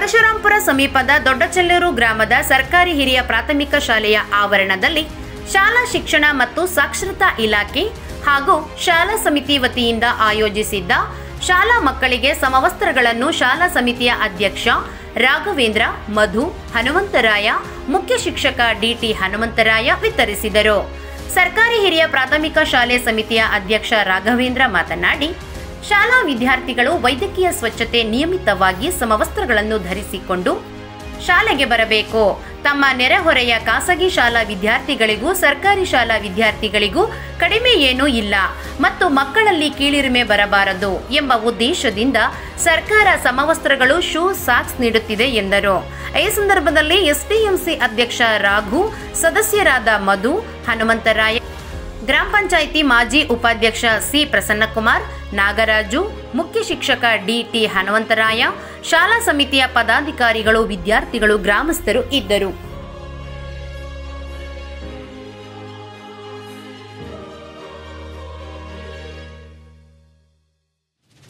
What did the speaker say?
ಪರಶುರಾಂಪುರ ಸಮೀಪದ ದೊಡ್ಡಚೆಲ್ಲೂರು ಗ್ರಾಮದ ಸರ್ಕಾರಿ ಹಿರಿಯ ಪ್ರಾಥಮಿಕ ಶಾಲೆಯ ಆವರಣದಲ್ಲಿ ಶಾಲಾ ಶಿಕ್ಷಣ ಮತ್ತು ಸಾಕ್ಷರತಾ ಇಲಾಖೆ ಹಾಗೂ ಶಾಲಾ ಸಮಿತಿ ವತಿಯಿಂದ ಆಯೋಜಿಸಿದ್ದ ಶಾಲಾ ಮಕ್ಕಳಿಗೆ ಸಮವಸ್ತ್ರಗಳನ್ನು ಶಾಲಾ ಸಮಿತಿಯ ಅಧ್ಯಕ್ಷ ರಾಘವೇಂದ್ರ ಮಧು ಹನುಮಂತರಾಯ ಮುಖ್ಯ ಶಿಕ್ಷಕ ಡಿಟಿ ಹನುಮಂತರಾಯ ವಿತರಿಸಿದರು ಸರ್ಕಾರಿ ಹಿರಿಯ ಪ್ರಾಥಮಿಕ ಶಾಲೆ ಸಮಿತಿಯ ಅಧ್ಯಕ್ಷ ರಾಘವೇಂದ್ರ ಮಾತನಾಡಿ ಶಾಲಾ ವಿದ್ಯಾರ್ಥಿಗಳು ವೈದ್ಯಕೀಯ ಸ್ವಚ್ಛತೆ ನಿಯಮಿತವಾಗಿ ಸಮವಸ್ತ್ರಗಳನ್ನು ಧರಿಸಿಕೊಂಡು ಶಾಲೆಗೆ ಬರಬೇಕು ತಮ್ಮ ನೆರೆಹೊರೆಯ ಖಾಸಗಿ ಶಾಲಾ ವಿದ್ಯಾರ್ಥಿಗಳಿಗೂ ಸರ್ಕಾರಿ ಶಾಲಾ ವಿದ್ಯಾರ್ಥಿಗಳಿಗೂ ಕಡಿಮೆ ಏನೂ ಇಲ್ಲ ಮತ್ತು ಮಕ್ಕಳಲ್ಲಿ ಕೀಳಿರಿಮೆ ಬರಬಾರದು ಎಂಬ ಉದ್ದೇಶದಿಂದ ಸರ್ಕಾರ ಸಮವಸ್ತ್ರಗಳು ಶೂ ಸಾಕ್ಸ್ ನೀಡುತ್ತಿದೆ ಎಂದರು ಈ ಸಂದರ್ಭದಲ್ಲಿ ಎಸ್ಡಿಎಂಸಿ ಅಧ್ಯಕ್ಷ ರಾಘು ಸದಸ್ಯರಾದ ಮಧು ಹನುಮಂತರಾಯ ಗ್ರಾಮ ಪಂಚಾಯಿತಿ ಮಾಜಿ ಉಪಾಧ್ಯಕ್ಷ ಸಿ ಪ್ರಸನ್ನಕುಮಾರ್ ನಾಗರಾಜು ಮುಖ್ಯ ಶಿಕ್ಷಕ ಡಿಟಿ ಹನುಮಂತರಾಯ ಶಾಲಾ ಸಮಿತಿಯ ಪದಾಧಿಕಾರಿಗಳು ವಿದ್ಯಾರ್ಥಿಗಳು ಗ್ರಾಮಸ್ಥರು ಇದ್ದರು